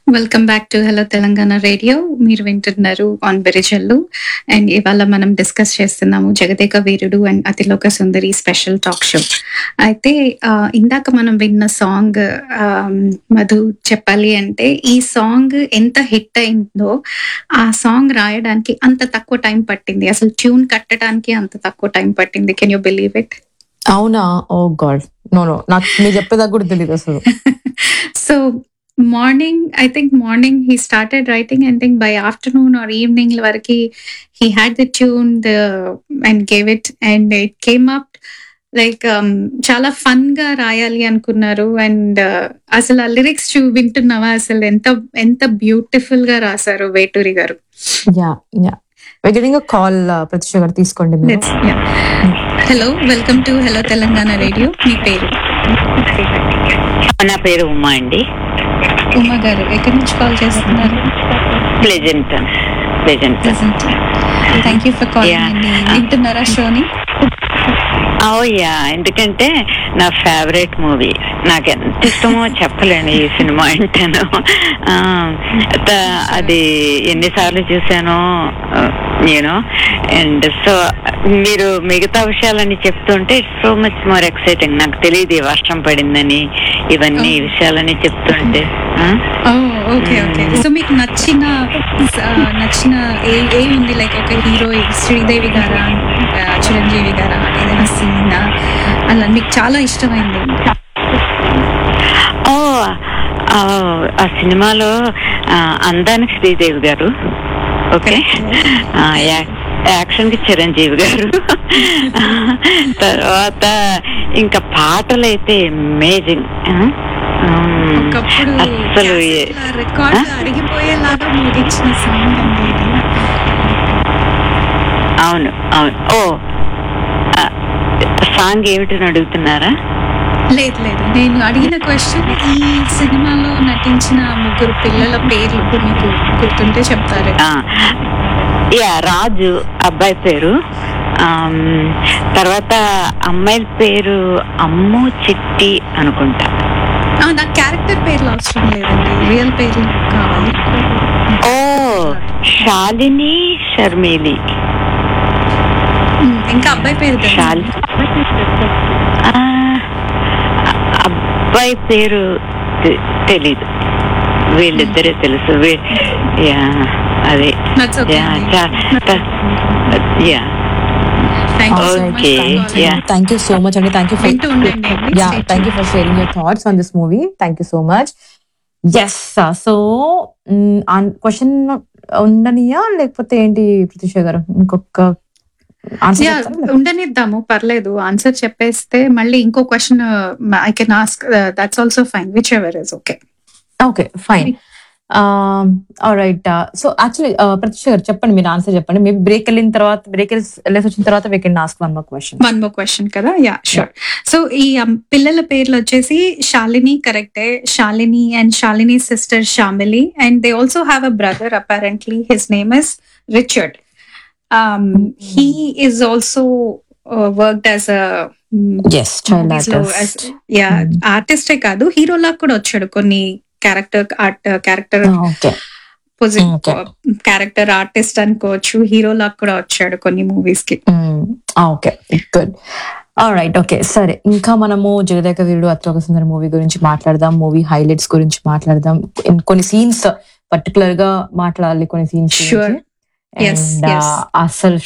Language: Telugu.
Welcome back to hello Telangana radio మీరు వింటున్నారు ఆన్ బెరిజల్లు అండ్ ఇవాళ మనం డిస్కస్ చేస్తున్నాము Jagadeka Veerudu and Athiloka Sundari special talk show అయితే ఆ, ఇందాక మనం విన్న సాంగ్ మధు చెప్పాలి అంటే ఈ సాంగ్ ఎంత హిట్ అయిందో ఆ సాంగ్ రాయడానికి అంత తక్కువ టైం పట్టింది అసలు ట్యూన్ కట్టడానికి అంత తక్కువ టైం పట్టింది కెన్ యూ బిలీవ్ ఇట్ అవునా ఓ గాడ్ నో నో నాకు మీరు చెప్పేదాకా కూడా తెలియదు అసలు so morning i think morning he started writing and think by afternoon or evening varaki he had the tune the and gave it and it came up like చాలా ఫన్ గా రాయాలి అనుకున్నారు అండ్ అసలు ఆ లిరిక్స్ చూ వింటున్నావా అసలు ఎంత ఎంత బ్యూటిఫుల్ గా రాశారు Veturi garu yeah yeah getting call Pratyusha garu తీసుకోండి మీరు hello welcome to hello Telangana radio మీ పేరు నా పేరు ఉమా అండి ఉమా గారు ఎక్కడి నుంచి కాల్ చేస్తున్నారు pleasant pleasant thank you for calling Yeah. అండి వింటున్నారా షోని యా ఎందుకంటే నా ఫేవరెట్ మూవీ నాకు ఎంత ఇష్టమో చెప్పలేను ఈ సినిమా అంటేను ఆ, త- అది ఎన్నిసార్లు చూసానో నేను అండ్ సో మీరు మిగతా విషయాలన్నీ చెప్తుంటే it's so much more exciting నాకు తెలియదు ఈ వర్షం పడిందని ఇవన్నీ Oh. విషయాలన్నీ చెప్తుంటే ఆ? ఓకే ఓకే సో మీకు నచ్చిన ఆ, నచ్చిన ఏ ఏ ఉంది లైక్ ఒక హీరో శ్రీదేవి గారా ఆ, చిరంజీవి గారా ఏదైనా సీన్ అలా మీకు చాలా ఇష్టమైంది ఓ ఆ, ఆ సినిమాలో ఆ, అందానికి శ్రీదేవి గారు ఓకే ఆ, యా- యాక్షన్ కి చిరంజీవి గారు తర్వాత ఇంకా పాటలు అయితే అమేజింగ్ ఒకప్పుడు అసలు ఏ- రికార్డ్ ఆ? అడిగిపోయేలాగా మోగించిన సాంగ్ అండి ఇది అవును అవును ఓ ఆ, సాంగ్ ఏమిటని అడుగుతున్నారా లేదు లేదు నేను అడిగిన క్వశ్చన్ ఈ సినిమాలో నటించిన ముగ్గురు పిల్లల పేర్లు మీకు గుర్తుంటే చెప్తారు ఆ, యా రాజు అబ్బాయి పేరు ఆమ్, తర్వాత అమ్మాయి పేరు అమ్ము చిట్టి అనుకుంటా ఆ, నాకు క్యారెక్టర్ పేర్లు అవసరం లేదండి రియల్ పేర్లు కావాలి ఓ శాలిని షర్మిలి ఉమ్, ఇంకా అబ్బాయి పేరు తెలుసా? శాలి ఆ, అబ్బాయి పేరు తె- తెలీదు వీళ్ళిద్దరే తెలుసు వీ- యా అదే That's okay. యా చా- త- yeah Thank you so much Okay, for calling. yeah. Thank you so much అండి థ్యాంక్ యూ ఫర్ వింటూ ఉండండి అండి. Yeah Stay thank you tuned. For sharing your thoughts on this movie thank you so much yes so question ఉండనియా లేకపోతే ఏంటి ప్రత్యూష గారు ఇంకొక ఆన్సర్ Yeah, ఉండనిద్దాము పర్లేదు ఆన్సర్ చెప్పేస్తే మళ్ళీ ఇంకో question I can ask that's also fine whichever is okay okay fine right so actually Pratyusha garu చెప్పండి మీరు ఆన్సర్ చెప్పండి మేము బ్రేక్ వెళ్ళిన తర్వాత బ్రేక్ వెళ్ళేసి వచ్చిన తర్వాత we can ask one more question one more question కదా యా షూర్ సో ఈ um, పిల్లల పేర్లు వచ్చేసి శాలిని కరెక్టే Shalini and Shalini sister Shamili and they also have a brother apparently his name is Richard he is also worked as a ఎస్ చైల్డ్ ఆర్టిస్ట్ యా ఆర్టిస్టే కాదు హీరోలా కూడా వచ్చాడు కొన్ని character art character okay Okay. Character artist అనుకోవచ్చు హీరోలా కూడా వచ్చాడు కొన్ని మూవీస్ కి ఓకే గుడ్ రైట్ ఓకే సరే ఇంకా మనము జగదేక వీరుడు అత్లోక సుందర మూవీ గురించి మాట్లాడదాం మూవీ హైలైట్స్ గురించి మాట్లాడదాం ఇన్ కొన్ని సీన్స్ పర్టికులర్ గా మాట్లాడాలి కొన్ని సీన్స్ Sure. Yes, yes. అసలు